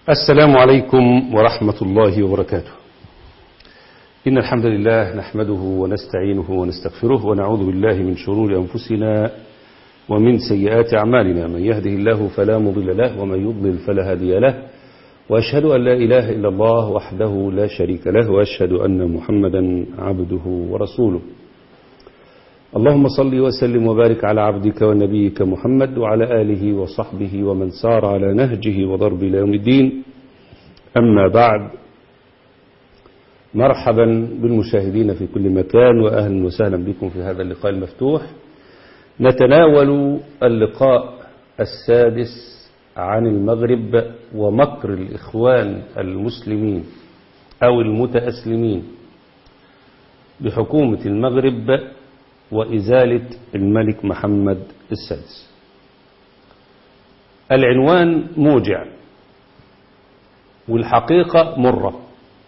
السلام عليكم ورحمة الله وبركاته إن الحمد لله نحمده ونستعينه ونستغفره ونعوذ بالله من شرور أنفسنا ومن سيئات أعمالنا من يهده الله فلا مضل له ومن يضلل فلا هادي له وأشهد أن لا إله إلا الله وحده لا شريك له وأشهد أن محمدا عبده ورسوله اللهم صل وسلم وبارك على عبدك ونبيك محمد وعلى آله وصحبه ومن سار على نهجه وضرب إلى يوم الدين أما بعد مرحبا بالمشاهدين في كل مكان وأهلا وسهلا بكم في هذا اللقاء المفتوح نتناول اللقاء السادس عن المغرب ومكر الإخوان المسلمين أو المتأسلمين بحكومة المغرب وإزالة الملك محمد السادس العنوان موجع والحقيقة مرة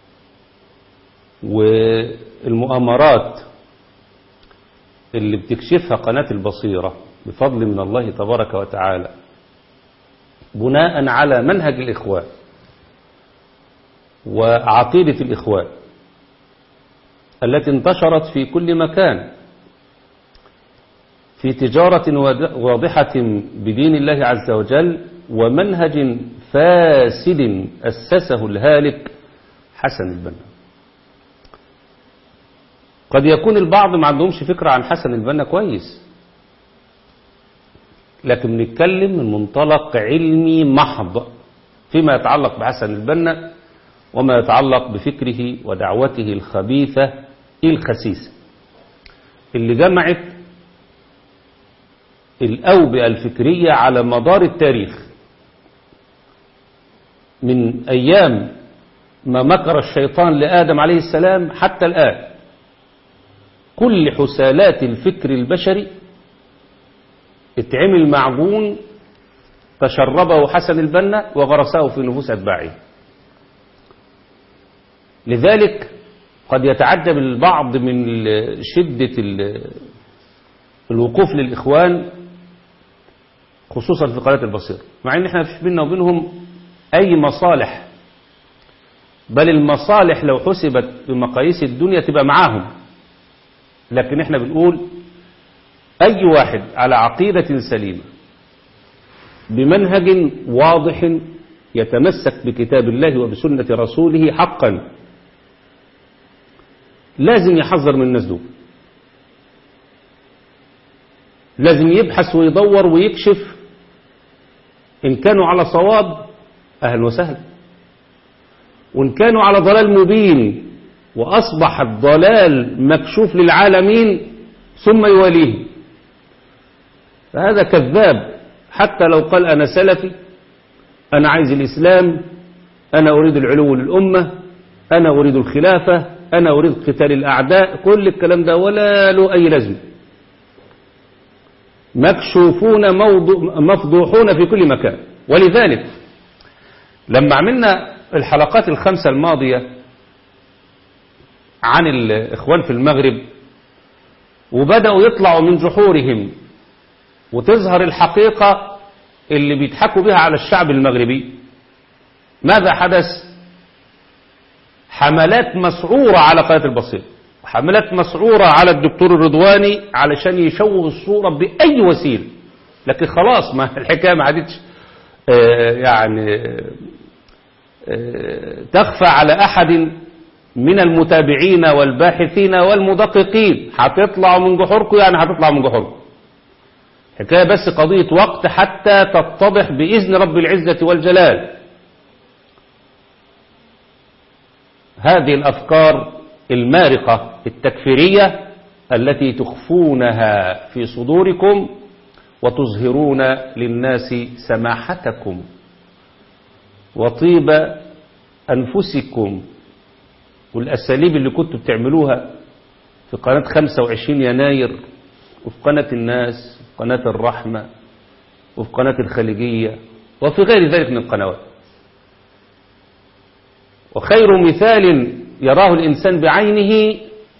والمؤامرات اللي بتكشفها قناة البصيرة بفضل من الله تبارك وتعالى بناء على منهج الإخوان وعقيدة الإخوان التي انتشرت في كل مكان في تجارة واضحة بدين الله عز وجل ومنهج فاسد أسسه الهالك حسن البنا قد يكون البعض ما عندهمش فكرة عن حسن البنا كويس لكن نتكلم من منطلق علمي محض فيما يتعلق بحسن البنا وما يتعلق بفكره ودعوته الخبيثة الخسيسة اللي جمعت الأوبئة الفكرية على مدار التاريخ من أيام ما مكر الشيطان لآدم عليه السلام حتى الآن كل حسالات الفكر البشري اتعمل معجون تشربه حسن البنا وغرسه في نفوس أتباعه لذلك قد يتعجب البعض من شدة الوقوف للإخوان خصوصا في قناة البصير مع ان احنا فيش بيننا وبينهم اي مصالح بل المصالح لو حسبت بمقاييس الدنيا تبقى معاهم لكن احنا بنقول اي واحد على عقيدة سليمة بمنهج واضح يتمسك بكتاب الله وبسنة رسوله حقا لازم يحذر من الناس دول لازم يبحث ويدور ويكشف إن كانوا على صواب أهلا وسهلا وإن كانوا على ضلال مبين وأصبح الضلال مكشوف للعالمين ثم يواليه فهذا كذاب حتى لو قال أنا سلفي أنا عايز الإسلام أنا أريد العلو للأمة أنا أريد الخلافة أنا أريد قتال الأعداء كل الكلام ده ولا له أي لازمه مكشوفون مفضوحون في كل مكان ولذلك لما عملنا الحلقات الخمسة الماضية عن الإخوان في المغرب وبدأوا يطلعوا من جحورهم وتظهر الحقيقة اللي بيضحكوا بها على الشعب المغربي ماذا حدث حملات مسعورة على قناة البصير حملات مسعورة على الدكتور الرضواني علشان يشوه الصورة بأي وسيلة لكن خلاص ما الحكاية ما عادتش يعني تخفى على أحد من المتابعين والباحثين والمدققين هتطلعوا من جحوركم يعني هتطلعوا من جحوركم حكاية بس قضية وقت حتى تتضح بإذن رب العزة والجلال هذه الأفكار المارقة التكفيرية التي تخفونها في صدوركم وتظهرون للناس سماحتكم وطيب أنفسكم والأساليب اللي كنتوا بتعملوها في قناة 25 يناير وفي قناة الناس وفي قناة الرحمة وفي قناة الخليجية وفي غير ذلك من القنوات وخير مثال يراه الإنسان بعينه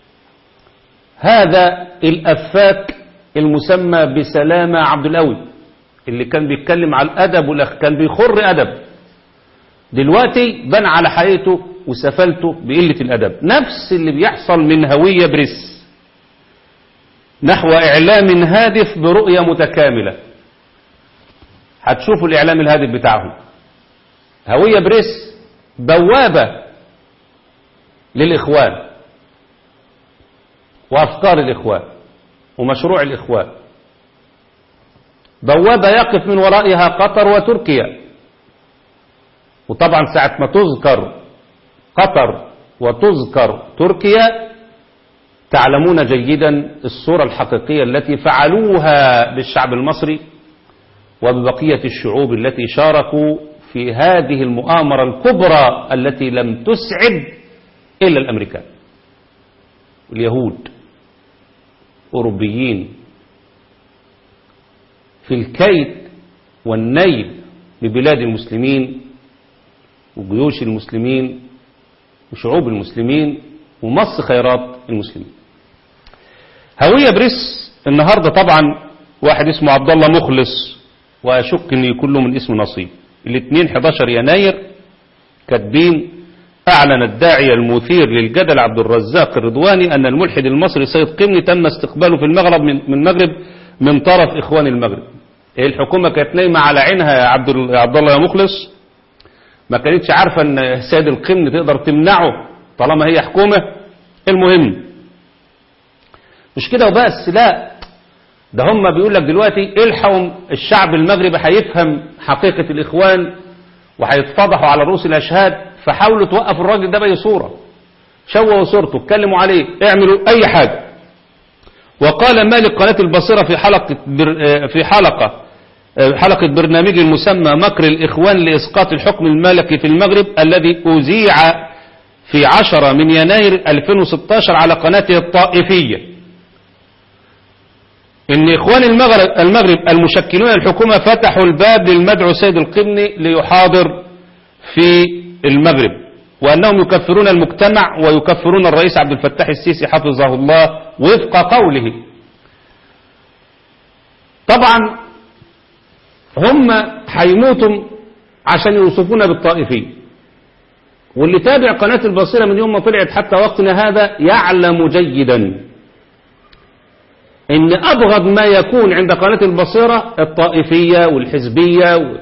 هذا الأفاك المسمى بسلامة عبد القوي اللي كان بيتكلم على الأدب والأخ كان بيخر أدب دلوقتي بان على حقيقته وسفلته بقلة الأدب نفس اللي بيحصل من هوية بريس نحو إعلام هادف برؤية متكاملة هتشوفوا الإعلام الهادف بتاعهم هوية بريس بوابة للإخوان وأفكار الإخوان ومشروع الإخوان بوابة يقف من ورائها قطر وتركيا وطبعا ساعة ما تذكر قطر وتذكر تركيا تعلمون جيدا الصورة الحقيقية التي فعلوها بالشعب المصري وببقية الشعوب التي شاركوا في هذه المؤامرة الكبرى التي لم تسعد إلا الأمريكان واليهود أوروبيين في الكيد والنيل ببلاد المسلمين وجيوش المسلمين وشعوب المسلمين ومص خيرات المسلمين هوية بريس النهاردة طبعا واحد اسمه عبد الله مخلص وأشك أن يكون له من اسم نصيب الاثنين 11 يناير كاتبين أعلن الداعية المثير للجدل عبد الرزاق الرضواني أن الملحد المصري سيد قمني تم استقباله في المغرب من المغرب من طرف إخوان المغرب إيه الحكومة كانت نايمة على عينها يا عبد عبد الله يا مخلص ما كانتش عارفة أن سيد القمني تقدر تمنعه طالما هي حكومة المهم مش كده وبس لا ده هم بيقول لك دلوقتي الحقوا الشعب المغربي هيفهم حقيقة الإخوان وهيتفضحوا على رؤوس الأشهاد فحاولوا توقفوا الراجل ده بأي صورة شوهوا صورته اتكلموا عليه اعملوا أي حاجة وقال مالك قناة البصيرة في حلقة بر في حلقة حلقة برنامج المسمى مكر الإخوان لإسقاط الحكم الملكي في المغرب الذي أذيع في 10 من يناير 2016 على قناته الطائفية ان اخوان المغرب, المغرب المشكلون الحكومة فتحوا الباب للمدعو سيد القبني ليحاضر في المغرب وانهم يكفرون المجتمع ويكفرون الرئيس عبد الفتاح السيسي حفظه الله وفق قوله طبعا هم هيموتوا عشان يوصفونا بالطائفين واللي تابع قناة البصيرة من يوم ما طلعت حتى وقتنا هذا يعلم جيدا ان ابغض ما يكون عند قناة البصيرة الطائفية والحزبية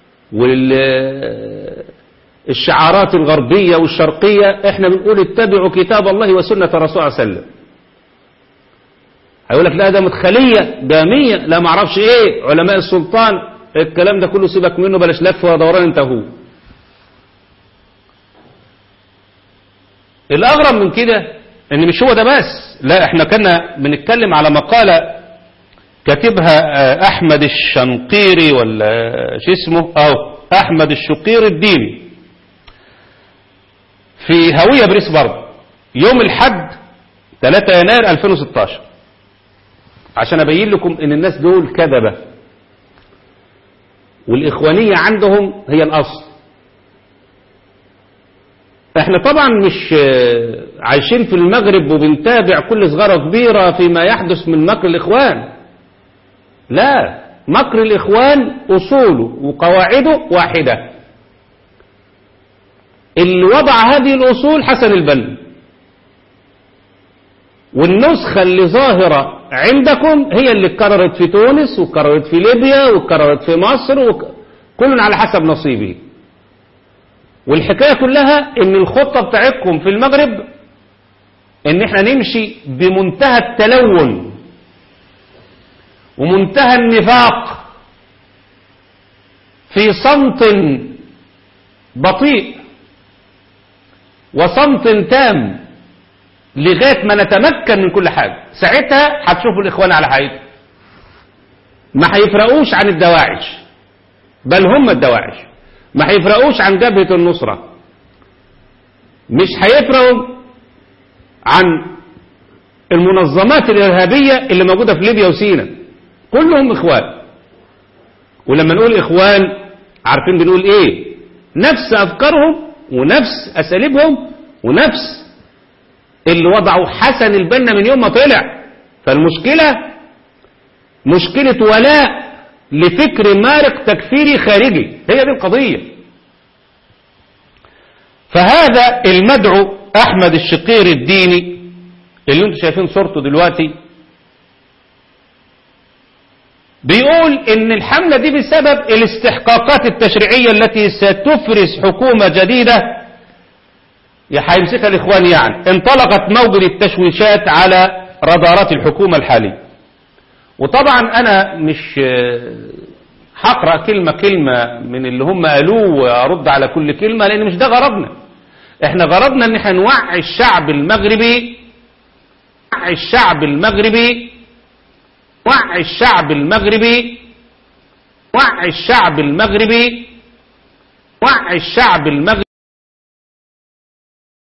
والشعارات الغربية والشرقية احنا بنقول اتبعوا كتاب الله وسنة رسول الله صلى الله عليه وسلم هيقول لك لا ده مدخلية دامية لا معرفش ايه علماء السلطان الكلام ده كله سيبك منه بلاش لف ودوران انت هو الاغرب من كده ان مش هو ده بس لا احنا كنا بنتكلم على مقالة كاتبها احمد الشنقيري ولا شو اسمه او احمد الشقير الديني في هوية بريس برضه يوم الحد 3 يناير 2016 عشان ابين لكم ان الناس دول كذبة والاخوانية عندهم هي الاصل احنا طبعا مش عايشين في المغرب وبنتابع كل صغيرة كبيرة فيما يحدث من مكر الإخوان لا مكر الإخوان أصوله وقواعده واحدة اللي وضع هذه الأصول حسن البنا والنسخة اللي ظاهرة عندكم هي اللي اتكررت في تونس واتكررت في ليبيا واتكررت في مصر وكل على حسب نصيبه والحكاية كلها ان الخطة بتاعتكم في المغرب ان احنا نمشي بمنتهى التلون ومنتهى النفاق في صمت بطيء وصمت تام لغاية ما نتمكن من كل حاجة ساعتها هتشوفوا الإخوان على حقيقة ما هيفرقوش عن الدواعش بل هم الدواعش ما هيفرقوش عن جبهة النصرة مش هيفرقوا عن المنظمات الإرهابية اللي موجودة في ليبيا وسينا كلهم إخوان ولما نقول إخوان عارفين بنقول إيه نفس أفكارهم ونفس أساليبهم ونفس اللي وضعوا حسن البنا من يوم ما طلع فالمشكلة مشكلة ولاء لفكر مارق تكفيري خارجي هي دي القضية فهذا المدعو أحمد الشقير الديني اللي انتم شايفين صورته دلوقتي بيقول ان الحملة دي بسبب الاستحقاقات التشريعية التي ستفرز حكومة جديدة هيمسكها الاخوان يعني انطلقت موجة التشويشات على رادارات الحكومة الحالية وطبعا انا مش هقرا كلمة كلمة من اللي هم قالوه وارد على كل كلمة لان مش ده غرضنا احنا غرضنا ان احنا نوعي الشعب المغربي وعي الشعب المغربي وعي الشعب المغربي وعي الشعب المغربي وعي الشعب المغربي